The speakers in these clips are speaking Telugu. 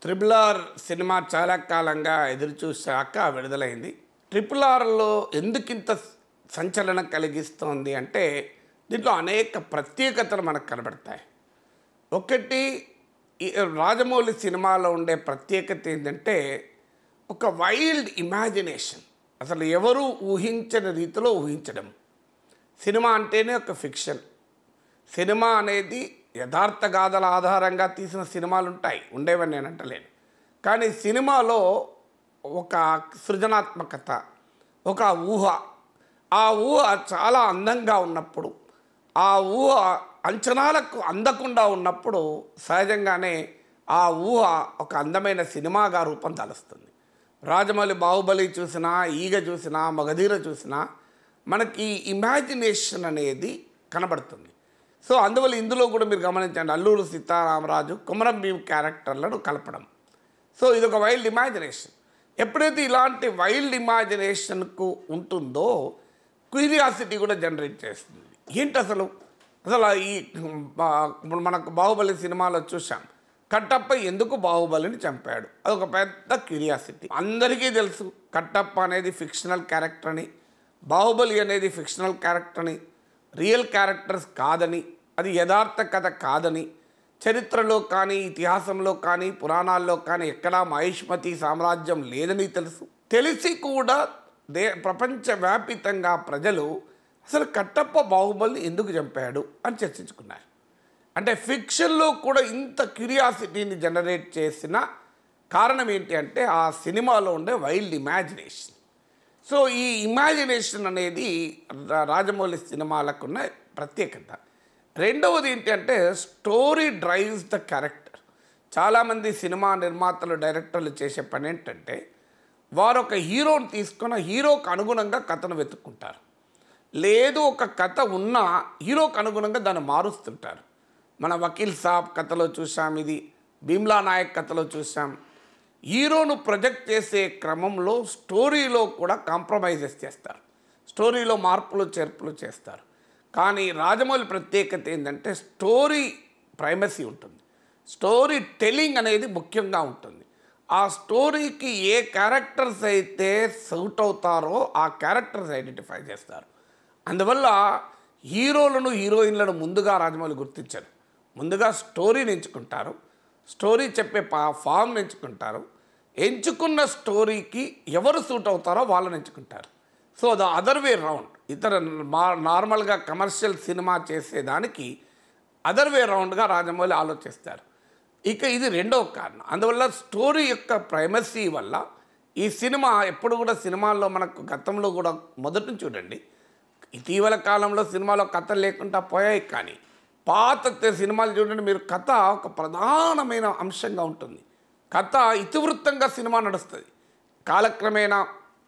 ట్రిపుల్ ఆర్ సినిమా చాలా కాలంగా ఎదురు చూశాక విడుదలైంది ట్రిపుల్ ఆర్లో ఎందుకింత సంచలనం కలిగిస్తోంది అంటే దీంట్లో అనేక ప్రత్యేకతలు మనకు కనబడతాయి ఒకటి ఈ రాజమౌళి సినిమాలో ఉండే ప్రత్యేకత ఏంటంటే ఒక వైల్డ్ ఇమాజినేషన్ అసలు ఎవరు ఊహించని రీతిలో ఊహించడం సినిమా అంటేనే ఒక ఫిక్షన్ సినిమా అనేది యథార్థ గాథల ఆధారంగా తీసిన సినిమాలు ఉంటాయి ఉండేవని నేను అంటలేను కానీ సినిమాలో ఒక సృజనాత్మకత ఒక ఊహ ఆ ఊహ చాలా అందంగా ఉన్నప్పుడు ఆ ఊహ అంచనాలకు అందకుండా ఉన్నప్పుడు సహజంగానే ఆ ఊహ ఒక అందమైన సినిమాగా రూపం దాలుస్తుంది రాజమౌళి బాహుబలి చూసినా ఈగ చూసినా మగధీర చూసినా మనకి ఇమాజినేషన్ అనేది కనబడుతుంది సో అందువల్ల ఇందులో కూడా మీరు గమనించండి అల్లూరు సీతారామరాజు కుమరం భీమ్ క్యారెక్టర్లను కలపడం సో ఇది ఒక వైల్డ్ ఇమాజినేషన్ ఎప్పుడైతే ఇలాంటి వైల్డ్ ఇమాజినేషన్కు ఉంటుందో క్యూరియాసిటీ కూడా జనరేట్ చేస్తుంది ఏంటి అసలు అసలు ఈ బా- ఇప్పుడు మనకు బాహుబలి సినిమాలో చూసాం కట్టప్ప ఎందుకు బాహుబలిని చంపాడు అదొక పెద్ద క్యూరియాసిటీ అందరికీ తెలుసు కట్టప్ప అనేది ఫిక్షనల్ క్యారెక్టర్ అని బాహుబలి అనేది ఫిక్షనల్ క్యారెక్టర్ అని రియల్ క్యారెక్టర్స్ కాదని అది యథార్థ కథ కాదని చరిత్రలో కానీ ఇతిహాసంలో కానీ పురాణాల్లో కానీ ఎక్కడా మహిష్మతి సామ్రాజ్యం లేదని తెలుసు తెలిసి కూడా దే ప్రపంచవ్యాపితంగా ప్రజలు అసలు కట్టప్ప బాహుబలిని ఎందుకు చంపాడు అని చర్చించుకున్నారు అంటే ఫిక్షన్లో కూడా ఇంత క్యూరియాసిటీని జనరేట్ చేసిన కారణం ఏంటి అంటే ఆ సినిమాలో ఉండే వైల్డ్ ఇమాజినేషన్ సో ఈ ఇమాజినేషన్ అనేది రా- రాజమౌళి సినిమాలకున్న ప్రత్యేకత రెండవది ఏంటి అంటే స్టోరీ డ్రైవ్స్ ద క్యారెక్టర్ చాలామంది సినిమా నిర్మాతలు డైరెక్టర్లు చేసే పని ఏంటంటే వారు ఒక హీరోని తీసుకున్న హీరోకి అనుగుణంగా కథను వెతుక్కుంటారు లేదు ఒక కథ ఉన్నా హీరోకి అనుగుణంగా దాన్ని మారుస్తుంటారు మన వకీల్ సాబ్ కథలో చూసాం ఇది భీమ్లా నాయక్ కథలో చూసాం హీరోను ప్రొజెక్ట్ చేసే క్రమంలో స్టోరీలో కూడా కాంప్రమైజెస్ చేస్తారు స్టోరీలో మార్పులు చేర్పులు చేస్తారు కానీ రాజమౌళి ప్రత్యేకత ఏంటంటే స్టోరీ ప్రైమసీ ఉంటుంది స్టోరీ టెల్లింగ్ అనేది ముఖ్యంగా ఉంటుంది ఆ స్టోరీకి ఏ క్యారెక్టర్స్ అయితే సూట్ అవుతారో ఆ క్యారెక్టర్స్ ఐడెంటిఫై చేస్తారు అందువల్ల హీరోలను హీరోయిన్లను ముందుగా రాజమౌళి గుర్తించారు ముందుగా స్టోరీని ఎంచుకుంటారు స్టోరీ చెప్పే పా ఫామ్ని ఎంచుకుంటారు ఎంచుకున్న స్టోరీకి ఎవరు సూట్ అవుతారో వాళ్ళని ఎంచుకుంటారు so the other way round ఇతర మా నార్మల్గా కమర్షియల్ సినిమా చేసేదానికి అదర్ వే రౌండ్గా రాజమౌళి ఆలోచిస్తారు ఇక ఇది రెండవ కారణం అందువల్ల స్టోరీ యొక్క ప్రైమసీ వల్ల ఈ సినిమా ఎప్పుడు కూడా సినిమాల్లో మనకు గతంలో కూడా మొదటి నుంచి చూడండి ఇటీవల కాలంలో సినిమాలో కథ లేకుండా పోయాయి కానీ పాత తె- సినిమాలు చూడండి మీరు కథ ఒక ప్రధానమైన అంశంగా ఉంటుంది కథ ఇతివృత్తంగా సినిమా నడుస్తుంది కాలక్రమేణా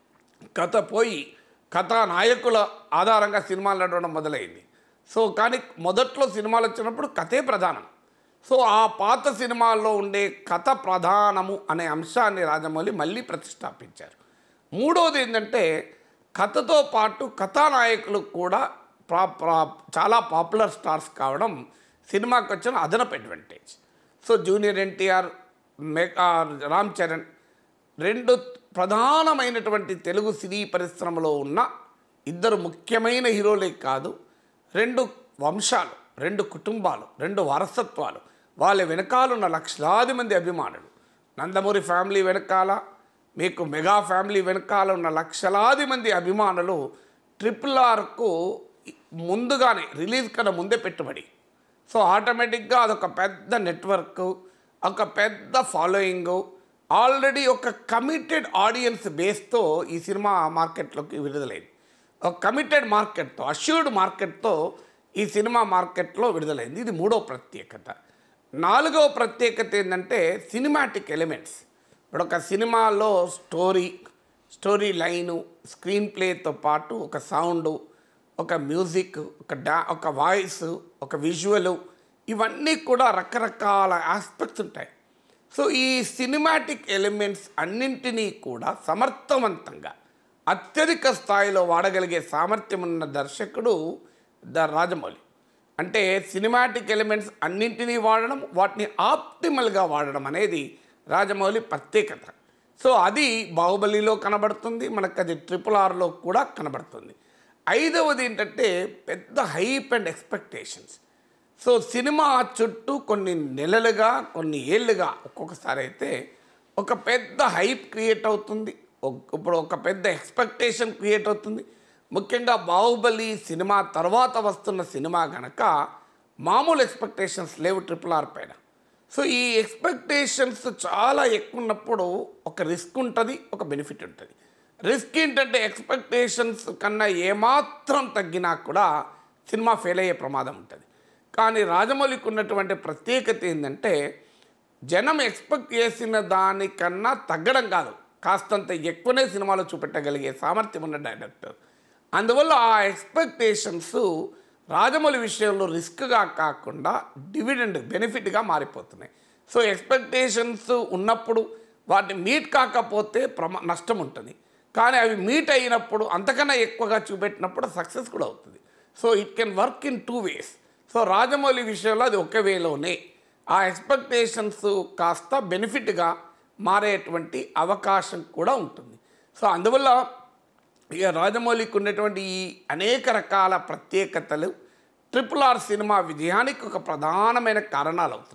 కథ పోయి కథా నాయకుల ఆధారంగా సినిమాలు నడవడం మొదలైంది సో కానీ మొదట్లో సినిమాలు వచ్చినప్పుడు కథే ప్రధానం సో ఆ పాత సినిమాల్లో ఉండే కథ ప్రధానము అనే అంశాన్ని రాజమౌళి మళ్ళీ ప్రతిష్టాపించారు మూడవది ఏంటంటే కథతో పాటు కథానాయకులు కూడా ప్రా ప్రా- చాలా పాపులర్ స్టార్స్ కావడం సినిమాకి వచ్చిన అదనపు advantage so junior NTR mega Ram Charan రెండు ప్రధానమైనటువంటి తెలుగు సినీ పరిశ్రమలో ఉన్న ఇద్దరు ముఖ్యమైన హీరోలే కాదు రెండు వంశాలు రెండు కుటుంబాలు రెండు వారసత్వాలు వాళ్ళ వెనకాలన్న లక్షలాది మంది అభిమానులు నందమూరి ఫ్యామిలీ వెనకాల మీకు మెగా ఫ్యామిలీ వెనకాల ఉన్న లక్షలాది మంది అభిమానులు ట్రిపుల్ ఆర్కు ముందుగానే రిలీజ్ కన్నా ముందే పెట్టుబడి సో ఆటోమేటిక్గా అదొక పెద్ద నెట్వర్క్ ఒక పెద్ద ఫాలోయింగ్ ఆల్రెడీ ఒక కమిటెడ్ ఆడియన్స్ బేస్తో ఈ సినిమా మార్కెట్లోకి విడుదలైంది ఒక కమిటెడ్ మార్కెట్తో అష్యూర్డ్ మార్కెట్తో ఈ సినిమా మార్కెట్లో విడుదలైంది ఇది మూడో ప్రత్యేకత నాలుగవ ప్రత్యేకత ఏంటంటే సినిమాటిక్ ఎలిమెంట్స్ ఇప్పుడు ఒక సినిమాలో స్టోరీ స్టోరీ లైను స్క్రీన్ ప్లేతో పాటు ఒక సౌండు ఒక మ్యూజిక్ ఒక డా ఒక వాయిస్ ఒక విజువల్ ఇవన్నీ కూడా రకరకాల ఆస్పెక్ట్స్ ఉంటాయి సో ఈ సినిమాటిక్ ఎలిమెంట్స్ అన్నింటినీ కూడా సమర్థవంతంగా అత్యధిక స్థాయిలో వాడగలిగే సామర్థ్యం ఉన్న దర్శకుడు ద రాజమౌళి అంటే సినిమాటిక్ ఎలిమెంట్స్ అన్నింటినీ వాడడం వాటిని ఆప్టిమల్గా వాడడం అనేది రాజమౌళి ప్రత్యేకత సో అది బాహుబలిలో కనబడుతుంది మనకు అది ట్రిపుల్ ఆర్లో కూడా కనబడుతుంది ఐదవది ఏంటంటే పెద్ద hype and expectations so cinema చుట్టూ కొన్ని నెలలుగా కొన్ని ఏళ్ళుగా ఒక్కొక్కసారి అయితే ఒక పెద్ద హైప్ క్రియేట్ అవుతుంది ఒక- ఇప్పుడు ఒక పెద్ద ఎక్స్పెక్టేషన్ క్రియేట్ అవుతుంది ముఖ్యంగా బాహుబలి సినిమా తర్వాత వస్తున్న సినిమా కనుక మామూలు ఎక్స్పెక్టేషన్స్ లేవు ట్రిపుల్ ఆర్ పైన సో ఈ ఎక్స్పెక్టేషన్స్ చాలా ఎక్కువ ఉన్నప్పుడు ఒక రిస్క్ ఉంటుంది ఒక బెనిఫిట్ ఉంటుంది రిస్క్ ఏంటంటే ఎక్స్పెక్టేషన్స్ కన్నా ఏమాత్రం తగ్గినా కూడా సినిమా ఫెయిల్ అయ్యే ప్రమాదం ఉంటుంది కానీ రాజమౌళికి ఉన్నటువంటి ప్రత్యేకత ఏంటంటే జనం ఎక్స్పెక్ట్ చేసిన దానికన్నా తగ్గడం కాదు కాస్తంత ఎక్కువనే సినిమాలో చూపెట్టగలిగే సామర్థ్యం ఉన్న డైరెక్టర్ అందువల్ల ఆ ఎక్స్పెక్టేషన్స్ రాజమౌళి విషయంలో రిస్క్గా కాకుండా డివిడెండ్ బెనిఫిట్గా మారిపోతున్నాయి సో ఎక్స్పెక్టేషన్స్ ఉన్నప్పుడు వాటిని మీట్ కాకపోతే ప్రమా నష్టం ఉంటుంది కానీ అవి మీట్ అయినప్పుడు అంతకన్నా ఎక్కువగా చూపెట్టినప్పుడు సక్సెస్ కూడా అవుతుంది so it can work in two ways so Rajamouli విషయంలో అది ఒక వేలోనే ఆ ఎక్స్పెక్టేషన్స్ కాస్త బెనిఫిట్గా మారేటువంటి అవకాశం కూడా ఉంటుంది సో అందువల్ల ఇక రాజమౌళికి ఉన్నటువంటి ఈ అనేక రకాల ప్రత్యేకతలు ట్రిపుల్ ఆర్ సినిమా విజయానికి ఒక ప్రధానమైన కారణాలు అవుతున్నాయి